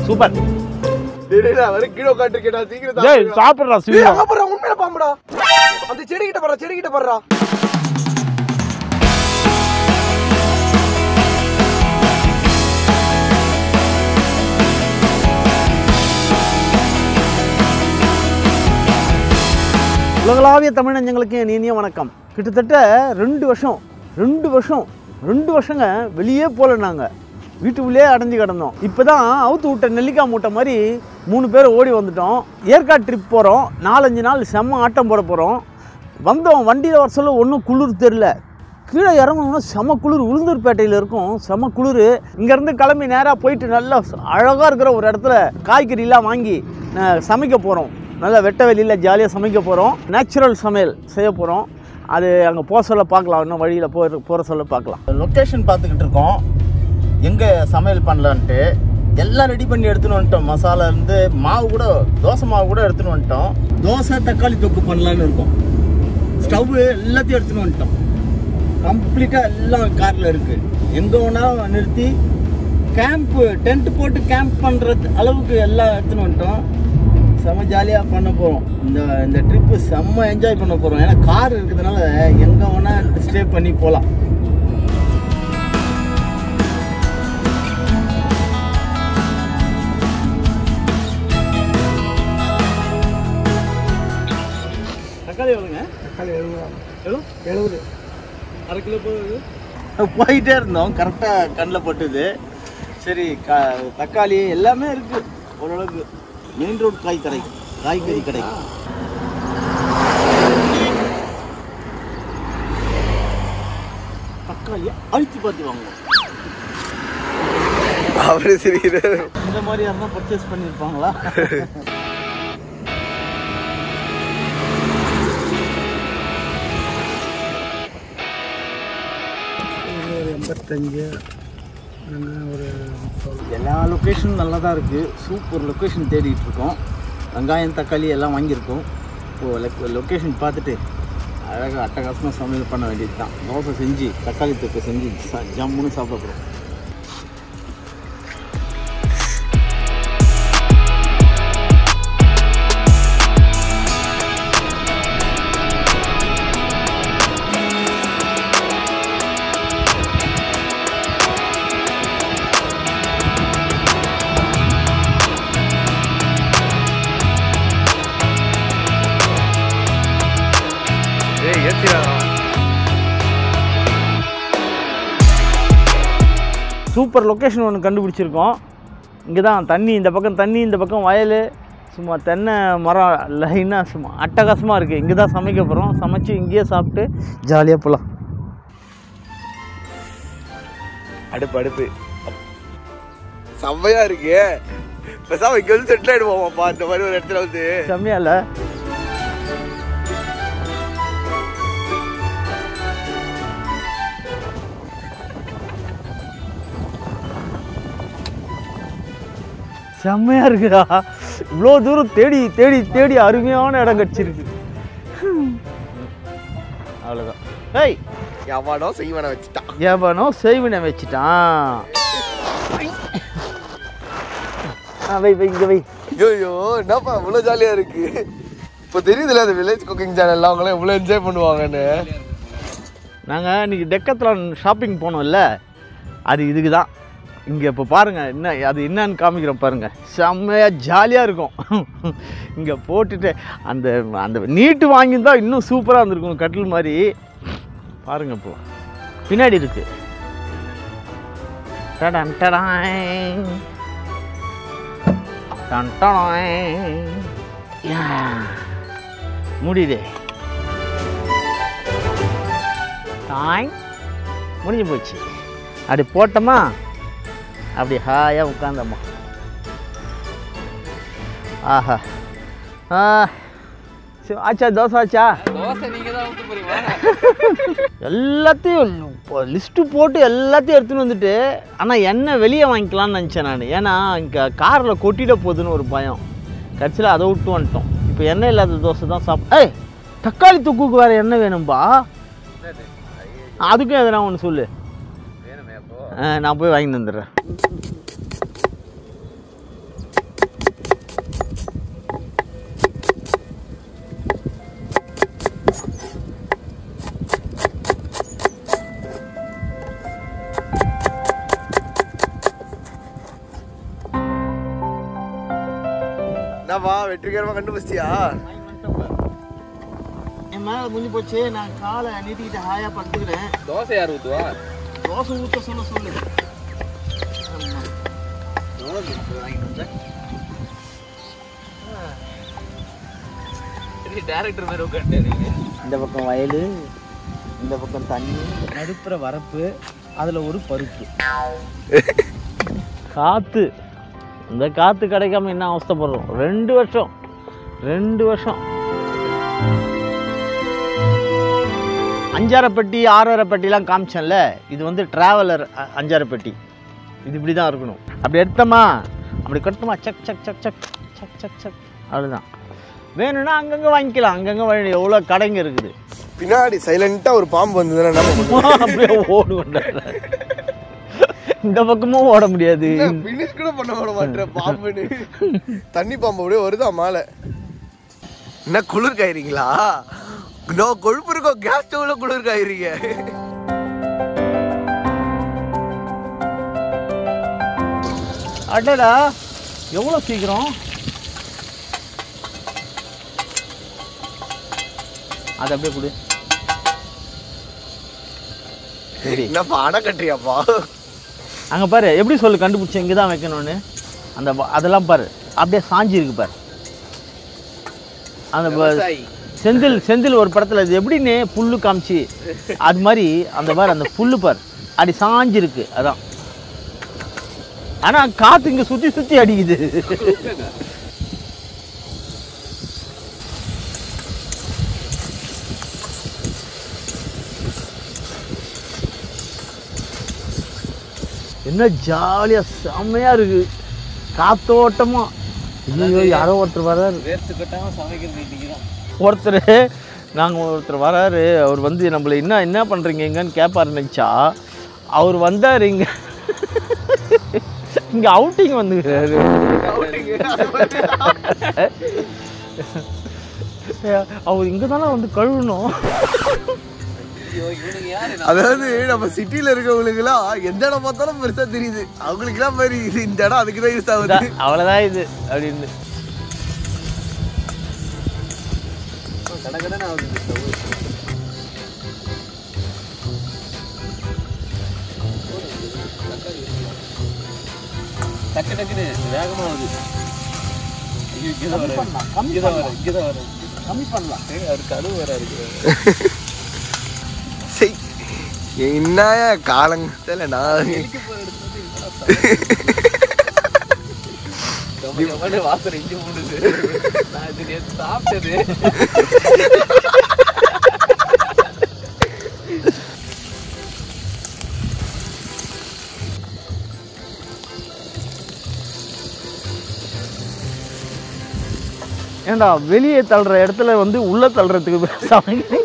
Super டேய், டேய், நான் வெறும் கீழே உட்காந்துருக்கேன் சீக்கிரம் டேய் சாப்பிடுடா. சாப்பிட்றா டேய், ஸ்வீட் அங்க பாருடா, உண்மையில பாம்புடா அந்த செடி கிட்ட பாரு செடி கிட்ட பாருடா உலகளாவிய தமிழ் நெஞ்சங்களுக்கு என் இனிய வணக்கம் கிட்டத்தட்ட ரெண்டு வருஷம் ரெண்டு வருஷம் ரெண்டு வருஷங்க வெளியே போகல நாங்கள் வீட்டுக்குள்ளேயே அடைஞ்சு கிடந்தோம் இப்போ தான் அவுத்து விட்ட நெல்லிக்காய் மூட்டை மாதிரி மூணு பேர் ஓடி வந்துட்டோம் ஏற்காடு ட்ரிப் போகிறோம் நாலஞ்சு நாள் செம்ம ஆட்டம் போட போகிறோம் வந்தோம் வண்டியில் வர சொல்ல ஒன்றும் குளிர் தெரில கீழே இறங்கணும்னா செம குளிர் உளுந்தூர்பேட்டையில் இருக்கும் செம குளிர் இங்கேருந்து கிளம்பி நேராக போயிட்டு நல்லா அழகாக இருக்கிற ஒரு இடத்துல காய்கறிலாம் வாங்கி அஹ், சமைக்க போகிறோம் நல்லா வெட்ட வெளியில் ஜாலியாக சமைக்க போகிறோம் நேச்சுரல் சமையல் செய்ய போகிறோம் அது அங்கே போக சொல்ல பார்க்கலாம் இன்னும் வழியில் போகிற போகிற சொல்ல பார்க்கலாம் லொக்கேஷன் பார்த்துக்கிட்டு இருக்கோம் எங்கே சமையல் பண்ணலான்ட்டு எல்லாம் ரெடி பண்ணி எடுத்துன்னு வந்துட்டோம் மசாலா இருந்து மாவு கூட தோசை மாவு கூட எடுத்துன்னு வந்துட்டோம் தோசை தக்காளி தொக்கு பண்ணலான்னு இருக்கோம் ஸ்டவ் எல்லாத்தையும் எடுத்துன்னு வந்துட்டோம் கம்ப்ளீட்டாக எல்லாம் காரில் இருக்குது எங்கே வேணாலும் நிறுத்தி கேம்ப்பு டென்ட் போட்டு கேம்ப் பண்ணுறது அளவுக்கு எல்லாம் எடுத்துன்னு வந்துட்டோம் செம்ம ஜாலியாக பண்ண போகிறோம் இந்த இந்த ட்ரிப்பு செம்ம என்ஜாய் பண்ண போகிறோம் ஏன்னா கார் இருக்கிறதுனால எங்கே வேணால் ஸ்டே பண்ணி போகலாம் தக்காளி எவ்வளோங்க தக்காளி எழுபது எவ்வளோ எழுபது அரை கிலோ போகுது போயிட்டே இருந்தோம் கரெக்டாக கண்ணில் பட்டுது சரி க தக்காளி எல்லாமே இருக்குது ஓரளவுக்கு மெயின் ரோட் காய் கடை காய்கறி கடை தக்காளியை அழித்து பார்த்து வாங்குவோம் அவரு சிரிக்கிறாரு இந்த மாதிரி யாருன்னா பர்ச்சேஸ் பண்ணியிருப்பாங்களா ஒரு எண்பத்தஞ்சு ஒரு எல்லா லொக்கேஷனும் நல்லா தான் இருக்குது சூப்பர் லொக்கேஷன் தேடிட்டு இருக்கோம் வெங்காயம் தக்காளி எல்லாம் வாங்கியிருக்கோம் இப்போது லொக்கேஷன் பார்த்துட்டு அழகாக அட்டகாசமாக சமையல் பண்ண வேண்டியது தான் தோசை செஞ்சு தக்காளி தொக்கு செஞ்சு ச- ஜம்முன்னு சாப்பிட போகிறோம் ஏய் ஏத்திடா சூப்பர் லொக்கேஷன் ஒன்று கண்டுபிடிச்சிருக்கோம் இங்கே தான் தண்ணி இந்த பக்கம் தண்ணி இந்த பக்கம் வயல் சும்மா தென்னை மரம் லைனாக சும்மா அட்டகாசமாக இருக்குது இங்கே தான் சமைக்க போகிறோம் சமைச்சு இங்கேயே சாப்பிட்டு ஜாலியாக போகலாம் அடுப்பு அடுப்பு செம்மையா இருக்கு பேசாம இங்க வந்து செட்டில் ஆயிடுவோமாப்பா இந்த மாதிரி ஒரு இடத்துல வந்து செம்மையா இல்லை செம்மையா இருக்குடா இவ்வளோ தூரம் தேடி தேடி தேடி அருமையான இடம் கிடச்சிருக்கு அவ்வளோதான் ஏய் எவனோ செய்வன வச்சுட்டான் எவனோ செய்வினை வச்சுட்டான் ஆ, வை வை இங்கே வை ஐயோ என்னப்பா இவ்வளவு ஜாலியா இருக்கு இப்போ தெரியுதுல அந்த வில்லேஜ் குக்கிங் சேனல்ல அவங்களாம் எவ்வளவு என்ஜாய் பண்ணுவாங்கன்னு நாங்கள் இன்னைக்கு டெக்கத்லான் ஷாப்பிங் போனோம்ல அது இதுக்கு தான் இங்கே இப்போ பாருங்கள் என்ன அது என்னன்னு காமிக்கிறோம் பாருங்கள் செம்மையாக ஜாலியாக இருக்கும் இங்கே போட்டுட்டு அந்த அந்த நீட்டு வாங்கியிருந்தா இன்னும் சூப்பராக இருந்திருக்கும் கட்டில் மாதிரி பாருங்கள் இப்போ பின்னாடி இருக்கு டடன் டடாய். டன் டடாய். யா. முடியுதே தாய் முடிஞ்சு போச்சு அப்படி போட்டோமா அப்படி ஹாயாக உட்காந்தம்மா ஆஹா ஆ சரி, ஆச்சா தோசை ஆச்சா எல்லாத்தையும் லிஸ்ட்டு போட்டு எல்லாத்தையும் எடுத்துன்னு வந்துட்டு ஆனால் எண்ணெய் வெளியே வாங்கிக்கலாம்னு நினச்சேன் நான் ஏன்னா இங்கே காரில் கொட்டிட போகுதுன்னு ஒரு பயம் கடைசியில் அதை விட்டு வந்துட்டோம் இப்போ எண்ணெய் இல்லாத தோசை தான் சாப்பிட் ஏய் தக்காளி தொக்குக்கு வேறு எண்ணெய் வேணும்பா அதுக்கும் எதனா ஒன்று சொல்லு ஆ, நான் போய் வாங்கிட்டு வந்துடுறேன் என்னப்பா வெற்றிகரமா கண்டுபிடிச்சியா என் மேலே முடிஞ்சு போச்சு நான் காலை நீட்டிக்கிட்டு ஹாயாக படுத்துக்கிறேன் தோசை யார் ஊத்துவா தோசை ஊற்ற சொல்ல சொல்லு டேரக்டர் மாதிரி உட்காந்துருக்கீங்க இந்த பக்கம் வயல் இந்த பக்கம் தண்ணி நடுப்புற வரப்பு அதில் ஒரு பருப்பு காற்று இந்த காற்று கிடைக்காம என்ன அவஸ்தைப்படுறோம் ரெண்டு வருஷம் ரெண்டு வருஷம் அஞ்சாரப்பட்டி ஆறாரப்பட்டிலாம் காமிச்சேன்ல இது வந்து டிராவலர் அஞ்சாரப்பட்டி இது இப்படி தான் இருக்கணும் அப்படி எடுத்தோமா அப்படி கட்டுமா சக் சக் சக் சக் சக் சக் சக் அவ்வளோதான் வேணும்னா அங்கங்கே வாங்கிக்கலாம் அங்கங்கே வழி எவ்வளோ கடைங்க இருக்குது பின்னாடி சைலண்டா ஒரு பாம்பு வந்ததுன்னா என்ன பண்ணுவோம் அப்படியே ஓடுவேன் இந்த பக்கமும் ஓட முடியாது பினிஷ் கூட பண்ண விட மாட்டேன் பாம்புன்னு தண்ணி பாம்பு அப்படியே வருதா மேலே என்ன குளிர் காயிறீங்களா நோ கொழுப்பு இருக்கோம் கேஸ் ஸ்டவ்ல குளிர் காயிறீங்க அடடா எவ்வளோ சீக்கிரம் அது அப்படியே கொடு சரி என்னப்பா அணை கட்டுறியாப்பா அங்கே பாரு எப்படி சொல்லு கண்டுபிடிச்ச இங்கே தான் வைக்கணும்னு அந்த வ- அதெல்லாம் பாரு அப்படியே சாஞ்சி இருக்கு பாரு அந்த ப- செந்தில் செந்தில் ஒரு படத்தில் இது எப்படின்னு புல்லு காமிச்சு அது மாதிரி அந்த பாரு அந்த புல்லு பாரு அப்படி சாஞ்சிருக்கு அதான் ஆனால் காற்று இங்கே சுற்றி சுற்றி அடிக்குது என்ன ஜாலியாக செம்மையாக இருக்கு காத்தோட்டமா ஐயோ யாரோ ஒருத்தர் வர்றாரு வேர்த்து கட்டாம சமைக்கிறது இன்னைக்கு தான் ஒருத்தர் நாங்கள் ஒருத்தர் வராரு அவர் வந்து நம்மளை என்ன என்ன பண்ணுறீங்க எங்கன்னு கேட்பாரு நினச்சா அவர் வந்தார் இங்கே இங்கே அவுட்டிங் வந்துக்கிறாரு அவர் இங்கே தானே வந்து கழுவணும் ஐயோ இவனுக்கு யாரு அதாவது நம்ம சிட்டில இருக்கவங்களுக்கு எல்லாம் எந்த இடம் பார்த்தாலும் பெருசா தெரியுது அவங்களுக்கு எல்லாம் மாதிரி இது இந்த இடம் அதுக்கு தான் யூஸ் ஆகுது இதான், அவ்வளோதான் இது அப்படின்னு கடை கடை ஆகுது இந்த stove. டக்கு டக்குன்னு வேகமா ஆகுது ஐயோ இங்கதான் வர பண்ணலாம், கம்மி இங்கதான் வர பண்ணலாம். இங்கதான் வர கம்மி பண்ணலாம் ஏய், அவர் கழுவு வர இருக்கு சரி என்ன காலங்கத்துல நான் கம்ம கம்மனு வாசனை இஞ்சி மூடுது நான் இது நேத்து சாப்பிட்டது ஏன்டா வெளியே தள்ளுற இடத்துல வந்து உள்ள தள்ளுறதுக்கு சமைக்கிறீங்க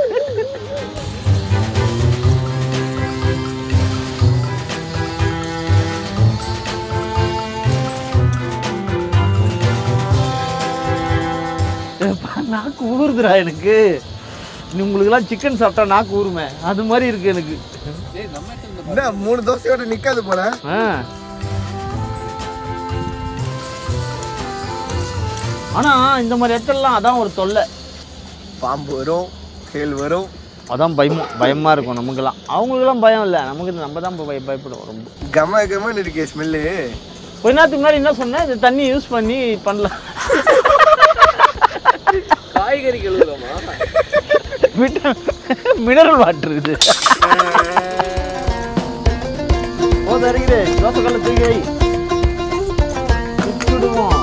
ஏப்பா, நாக்கு ஊறுதுடா எனக்கு நீ உங்களுக்குலாம் சிக்கன் சாப்பிட்டா நாக்கு ஊறுமே அது மாதிரி இருக்கு எனக்கு டேய் நம்ம இடத்துல இந்த என்ன மூணு தோசையோட நிக்காது போல ஆ ஆனா இந்த மாதிரி இடத்துலலாம் அதான் ஒரு தொல்லை பாம்பு வரும் தேல் வரும் அதான் பயமா பயமா இருக்கும் நமக்குலாம் அவங்களுக்குலாம் பயம் இல்லை நமக்கு நம்ம தான் பய பயப்படுவோம் ரொம்ப கம கமன்னு இருக்கே ஸ்மெல்லு கொஞ்ச நேரத்துக்கு முன்னாடி என்ன சொன்னேன் இந்த தண்ணி யூஸ் பண்ணி பண்ணலாம் காய்கறி கழுவுறோமா மினரல் வாட்டர் இது போத இறங்குது தோசை கல்ல தூக்கி வை சுட்டுடுவோம்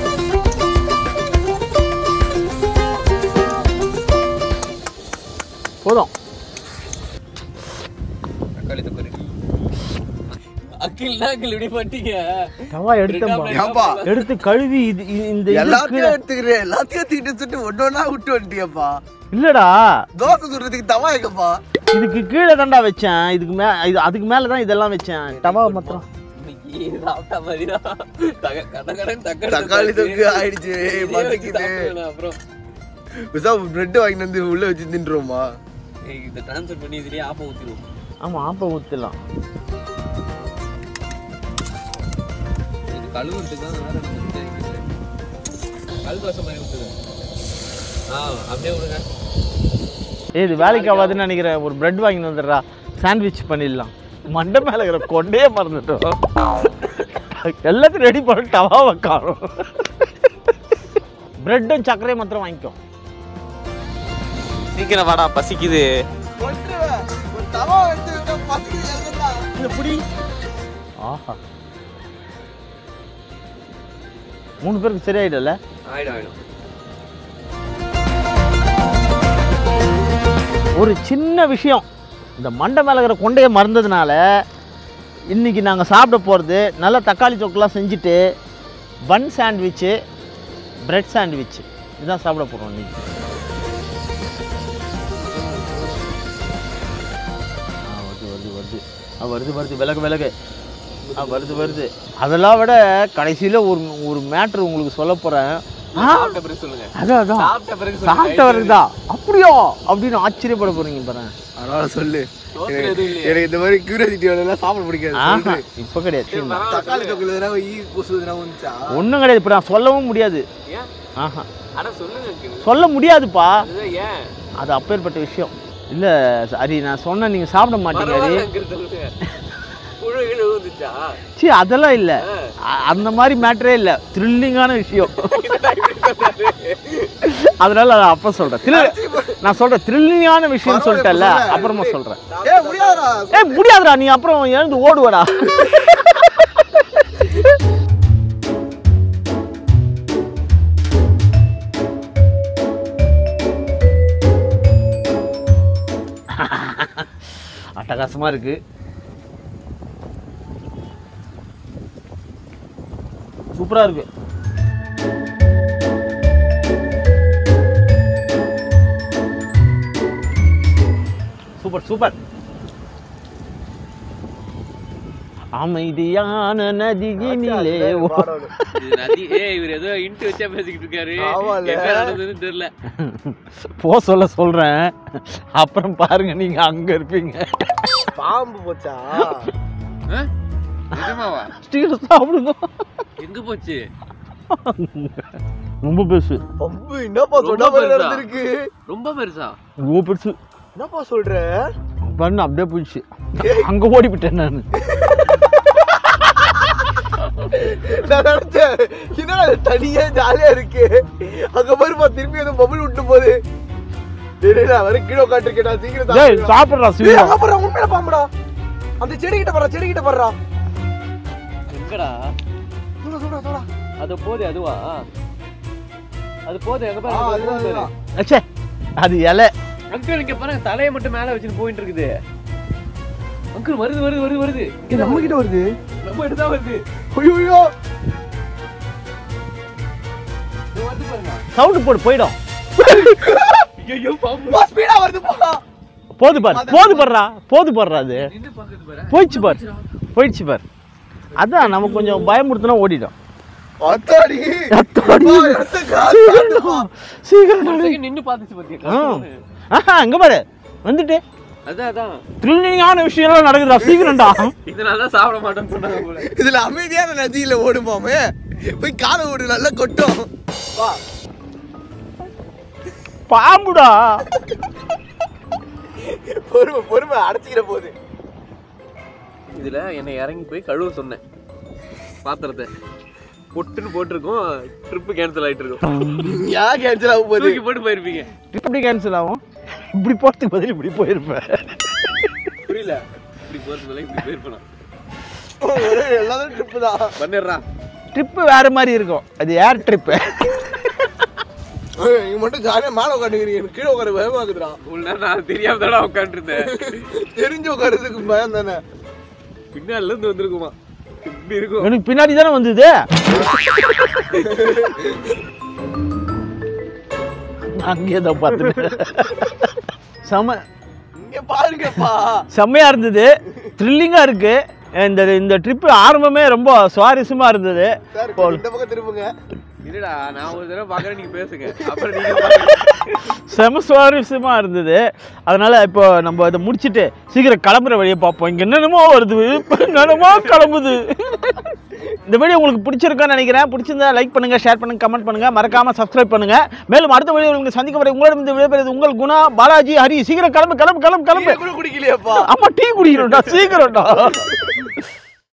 போதும் தக்காளி தக்காளி அக்கில் அக்கில் இப்படி பண்ணிட்டீங்க தவா எடுத்தேன்பா ஏன்பா எடுத்து கழுவி இது இது- இந்த இது எல்லாத்தையும் கீழே- எடுத்துக்கிறேன் எல்லாத்தையும் தூக்கிட்டு சுட்டு ஒன்று ஒன்றா விட்டு வந்துட்டியப்பா இல்லடா தோசை சுடுறதுக்கு தவா எங்கப்பா இதுக்கு கீழே தான்டா வச்சேன் இதுக்கு மே இது அதுக்கு மேல தான் இதெல்லாம் வச்சேன் டவா மாத்திரம் இன்னைக்கு சாப்பிட்ட மாதிரிதான் தக- கட கடன்னு தக்காளி தக்காளி தொக்கு ஆயிடுச்சு இதே வச்சு பதக்கிட்டு சாப்பிடுவேன் அப்புறம் விசா பிரெட் வாங்கிட்டு வந்து உள்ள வச்சு தின்றுவோமா ஏய், இதை ட்ரான்ஸ்ஃபர் பண்ணி இதுலயே ஆப்பம் ஊத்திடுவோம் ஆமா ஆப்ப ஊத்திடலாம் இது கழுவுறதுக்கு தான் வேற ஒண்ணு இருக்கு. கல் தோசை மாதிரி விட்டுருங்க ஆ அப்படியே விடுங்க ஏய் இது வேலைக்கு ஆகாதுன்னு நினைக்கிறேன் ஒரு பிரெட் வாங்கிட்டு வந்துடுறா சாண்ட்விச் பண்ணிடலாம் மண்டை மேலே இருக்கிற கொண்டே மறந்துட்டோம் எல்லாத்தையும் ரெடி பண்ணி டவாவை காணும் பிரெட்டும் சர்க்கரையும் மாத்திரம் வாங்கிக்கோ சீக்கிரம் வாடா பசிக்குது கொன்றுவேன். ஒரு தவா எடுத்து விட்டா பசிக்குது எங்கடா? இந்த புடி ஆஹா மூணு பேருக்கு சரியாயிடல ஆயிடும் ஆயிடும் ஒரு சின்ன விஷயம் இந்த மண்டை மேலே இருக்கிற கொண்டையை மறந்ததுனால இன்றைக்கி நாங்கள் சாப்பிட போகிறது நல்ல தக்காளி தொக்கெலாம் செஞ்சுட்டு பன் சாண்ட்விச்சு பிரெட் சாண்ட்விச்சு இதுதான் சாப்பிட போகிறோம் இன்றைக்கி வருது வருது வருது ஆ, வருது வருது விலகு விலகு ஆ வருது வருது அதெல்லாம் விட கடைசியில் ஒரு ஒரு மேட்ரு உங்களுக்கு சொல்ல போகிறேன் சாப்பிட்ட பிறகு சொல்லுங்க அதான் அதான் சாப்பிட்ட பிறகு சாப்பிட்ட வருதா அப்படியா அப்படின்னு ஆச்சரியப்பட போறீங்க பாருங்க அதனால சொல்லு சோத்துல எனக்கு எதுவும் இல்லையே. எனக்கு இந்த மாதிரி கியூரியாசிட்டி எல்லாம் சாப்பிட பிடிக்காது ஆஹா சொல்லு. இப்போ கிடையாது சீ, நான் தக்காளி தொக்குல எதனா ஈ கொசு எதனா வந்துச்சா ஒண்ணும் கிடையாது இப்போ நான் சொல்லவும் முடியாது ஏன் ஆஹா அட சொல்லுங்க uncle. சொல்ல முடியாதுப்பா அதுதான் ஏன் அது அப்பேற்பட்ட விஷயம் இல்ல ஹரி நான் சொன்ன நீங்க சாப்பிட மாட்டீங்க ஹரி பரவாயில்ல uncle சொல்லுங்க புழு கிழு வந்துச்சா சீ அதெல்லாம் இல்ல அ- அந்த மாதிரி மேட்டரே இல்ல த்ரில்லிங்கான விஷயம் அதனால நான் அப்ப சொல்றேன் Thrill- நான் சொல்றேன் த்ரில்லிங்கான விஷயம் சொல்லிட்டேன்ல அப்புறமா சொல்றேன் ஏ முடியாதா ஏய் முடியாதுடா நீ அப்புறம் எழுந்து ஓடுவடா அட்டகாசமா இருக்கு சூப்பரா இருக்கு சூப்பர் சூப்பர் அமைதியான நதியினிலே ஓ- இது நதி ஏய் இவர் ஏதோ இன்ட்டு வச்சா பேசிக்கிட்டு இருக்காரு ஆமால்ல. என்ன நடந்ததுன்னு தெரியல போ சொல்ல சொல்றேன் அப்புறம் பாருங்க நீங்க அங்க இருப்பீங்க பாம்பு போச்சா ஆ? நிஜமாவா ஸ்டீல் சாப்பிடுங்க எங்க போச்சு ரொம்ப பெருசு பம்பு என்னப்பா ரொம்ப சொன்ன மாதிரி பெருசா? நடந்திருக்கு ரொம்ப பெருசா ரொம்ப பெருசு என்னப்பா சொல்ற பண்ணு அப்படியே போயிடுச்சு அங்க ஓடிவிட்டேன் நான் நான் நினைச்சேன் என்னடா இது தனியா ஜாலியா இருக்கு அங்க பாருப்பா திருப்பி ஏதோ பபுள் விட்டு போகுது டேய், டேய், நான் வேற கீழே உட்காந்துருக்கேன் சீக்கிரம் டேய் சாப்பிடுடா. சாப்பிடுறா டேய், சீக்கிரம் அங்க பாருடா, உண்மையில பாம்புடா அந்த செடி கிட்ட பாரு செடி கிட்ட பாருடா எங்கடா சூடா சூடா சூடா அது போதே அதுவா அது போதே எங்க ஆ, அதுதான், அதுதான். அச்சே அது இலை அங்கிள் இங்க பாருங்க தலையை மட்டும் மேல வச்சுட்டு போயிட்டு இருக்குது அங்கிள் வருது வருது வருது வருது இது நம்ம கிட்ட வருது நம்ம எடுத்தா வருது ஐயோ ஐயோ இதோ வருது பாருங்க சவுண்டு போடு போயிடும் ஐயோ பாம்பு பா ஸ்பீடா வருது பா போது பார் போது பாடுறா போது பாடுறா அது நின்னு பாக்குது பாரு போயிடுச்சு பார் போயிடுச்சு பார் அதான் நம்ம கொஞ்சம் பயமுறுத்தினா ஓடிடும் அத்தாடி அத்தாடி. பா, எடுத்த காசு காட்டுப்பா. சீக்கிரம் ஒரு நடு. second நின்னு பாத்துச்சு பாத்தியா ஆ. ஆஹா அங்க பாரு வந்துட்டு அதான் அதான் த்ரில்லிங்கான விஷயம்லாம் நடக்குதுடா சீக்கிரம்டா இதனால தான் சாப்பிட மாட்டேன்னு சொன்னாங்க போல இதுல அமைதியான நதியில ஓடுமாமே போய் காலை ஓடு நல்லா கொட்டும் வா பாம்புடா பொறுமை பொறுமை அடைச்சிக்கிற போகுது இதுல என்னை இறங்கி போய் கழுவ சொன்னேன் பாத்திரத்தை பொட்டுன்னு போட்டிருக்கோம் ட்ரிப்பு கேன்சல் ஆயிட்டு இருக்கும் ஏன் கேன்சல் ஆக போகுது தூக்கி போட்டு போயிருப்பீங்க எப்படி கேன்சல் ஆகும் இப்படி போறதுக்கு பதில் இப்படி போயிருப்பேன் புரியல இப்படி போறது பதிலா இப்படி போயிருப்பேன் எல்லாரும் ட்ரிப்பு தான் பண்ணிடுறா ட்ரிப்பு வேற மாதிரி இருக்கும் அது ஏர் ட்ரிப்பு ஏய், நீ மட்டும் ஜாலியா மேல உட்காந்துக்கிறீங்க எனக்கு கீழே உட்கார பயமா இருக்குதுடா இவ்வளவு நேரம் நான் தெரியாம தானே உட்காந்துருந்தேன் தெரிஞ்சு உட்காரதுக்கு பயம் தானே பின்னால இருந்து வந்திருக்குமா இப்படி இருக்கும் எனக்கு பின்னாடி தானே வந்தது அங்கேயே தான் பார்த்துட்டு செம இங்க பாருங்கப்பா செம்மையா இருந்தது த்ரில்லிங்கா இருக்கு இந்த இந்த ட்ரிப்பு ஆரம்பமே ரொம்ப சுவாரஸ்யமா இருந்தது சார் கொஞ்சம் இந்த பக்கம் திரும்புங்க இருடா நான் ஒரு தடவை பாக்குறேன் நீங்க பேசுங்க அப்புறம் நீங்க பாருங்க. செம சுவாரஸ்யமா இருந்தது அதனால இப்போ நம்ம இதை முடிச்சிட்டு சீக்கிரம் கிளம்புற வழியை பார்ப்போம் இங்க என்னென்னமோ வருது என்னென்னமோ கிளம்புது இந்த வீடியோ உங்களுக்கு பிடிச்சிருக்குன்னு நினைக்கிறேன் பிடிச்சிருந்தா லைக் பண்ணுங்க ஷேர் பண்ணுங்க கமெண்ட் பண்ணுங்க மறக்காம சப்ஸ்கிரைப் பண்ணுங்க மேலும் அடுத்த வீடியோ உங்களுக்கு சந்திக்கும் வரை உங்களிடம் இந்த விடைபெறுவது உங்கள் குணா பாலாஜி ஹரி சீக்கிரம் கிளம்பு கிளம்பு கிளம்பு கிளம்பு கூட குடிக்கலையாப்பா ஆமா டீ குடிக்கணும்டா சீக்கிரம்டா